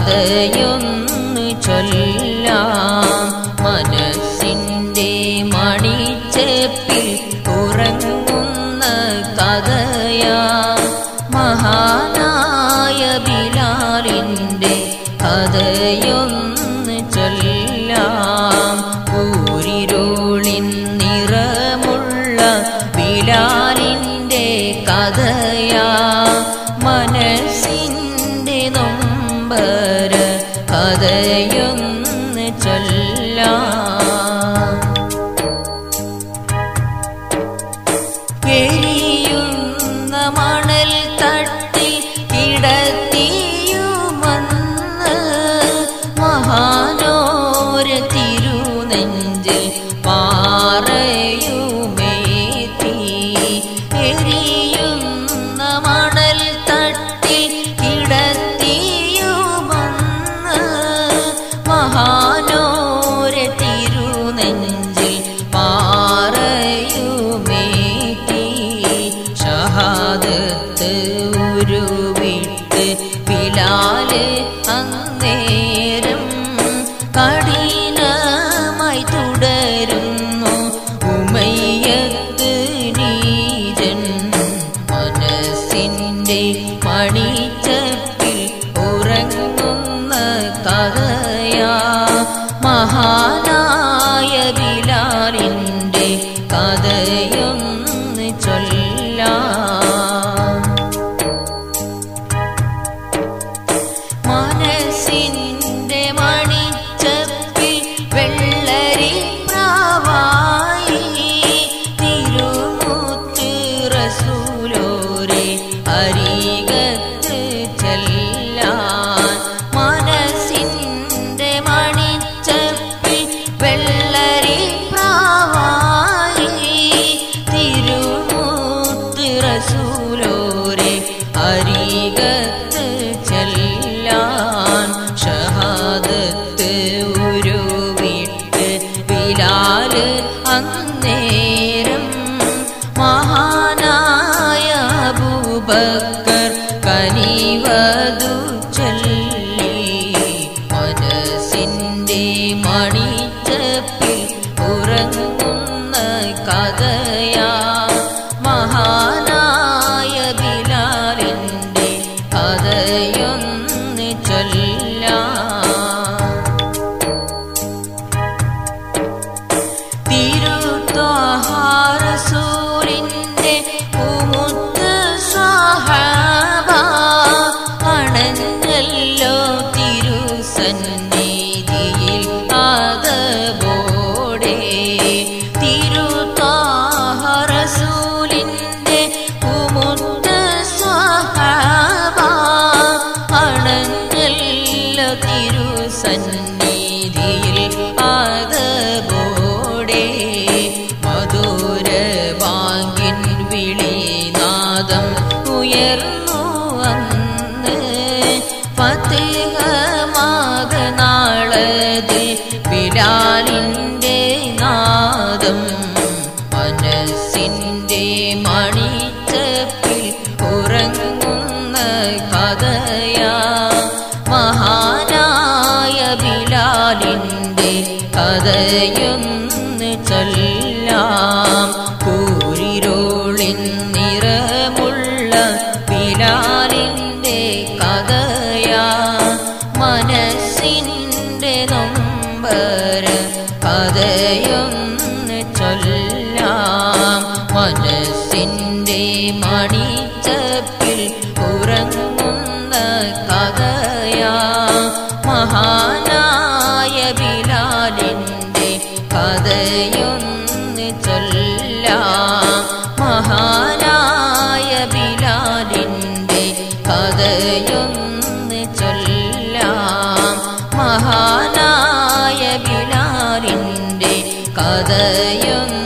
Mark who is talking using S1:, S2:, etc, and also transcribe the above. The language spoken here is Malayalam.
S1: കഥയൊന്ന് ചൊല്ലാം മനസ്സിൻ്റെ മണിച്ചെപ്പിൽ ഉറങ്ങുന്ന കഥയാ മഹാനായ ബിലാലിൻ്റെ കഥയൊന്ന് ചൊല്ലാം ഊരിരോളിൻ നിറമുള്ള ബിലാലിൻ്റെ കഥയാ മനസ്സിൻ്റെ നൊമ്പര കഥയൊന്ന് ചൊല്ലാം എരിയുന്ന മണൽ തട്ടിൽ കിടത്തിയുമന്ന് മഹാനോര തിരുനെഞ്ചിൽ പാറയുമേറ്റി എരിയുന്ന മണൽ തട്ടിൽ കിടത്തിയുമന്ന് മഹാനോര തിരുനെഞ്ചിൽ പാറയുമേറ്റി ഷഹാദത്ത് ഉരുവിട്ട് ബിലാല് അന്നേരം കഠിനമായി തുടരുന്നു ഉമയ്യത്ത് നീജൻ മനസ്സിൻ്റെ മണിച്ചപ്പിൽ ഉറങ്ങുന്ന കഥയാ മഹാനായ ബിലാലിൻ്റെ കഥയൊന്ന് ചൊല്ലാം മനസ്സിൻ്റെ മണിച്ചപ്പിൽ വെള്ളരി പ്രാവായി തിരുമുത്ത് റസൂലോരെ അരികത്ത് ചെല്ലാൻ മനസ്സിൻ്റെ മണിച്ചപ്പിൽ വെള്ളരി പ്രാവായി തിരുമുത്ത് റസൂലോരെ അരികത്ത് ചെല്ലാൻ ഷഹാദത്ത് ഉരുവിട്ട് ബിലാല് അന്നേരം മഹാനായ അബൂബക്കർ കനിവതു ചൊല്ലി മനസ്സിൻ്റെ മണിച്ചപ്പിൽ ഉറങ്ങുന്ന കഥയാ മഹാനായ ബിലാലിൻ്റെ കഥയൊന്ന് ചൊല്ലാം തിരുത്വാഹാരസൂരിൻ്റെ ഉമുത്ത് സഹാബ അണഞ്ഞല്ലോ തിരുസന്നിധിയിൽ ആദബോടെ തിരുത്വാഹാരസൂലിൻ്റെ ഉമുത്ത് സഹാബ അണഞ്ഞല്ലോ തിരുസന്നിധിയിൽ ആദബോടെ മധുര വാങ്ങിൻ വിളിനാദം ഉയർന്നു അന്ന് ഫത്തേഹമാകനാളതിൽ ബിലാലിൻ്റെ നാദം മനസ്സിൻ്റെ മണിച്ചപ്പിൽ ഉറങ്ങുന്ന കഥയാ മഹാനായ ബിലാലിൻ്റെ കഥയൊന്ന് ചൊല്ലാം കൂരിരോളിൻ നിറമുള്ള ബിലാലിൻ്റെ കഥയാ മനസ്സിൻ്റെ നൊമ്പര കഥയൊന്ന് ചൊല്ലാം മനസ്സിൻ്റെ മണിച്ചപ്പിൽ ഉറങ്ങുന്ന കഥയാ മഹാനായ ബിലാലിൻ്റെ കഥയൊന്ന് ചൊല്ലാം മഹാനായ ബിലാലിൻ്റെ കഥയൊന്ന് ചൊല്ലാം മഹാനായ ബിലാലിൻ്റെ കഥയൊന്ന്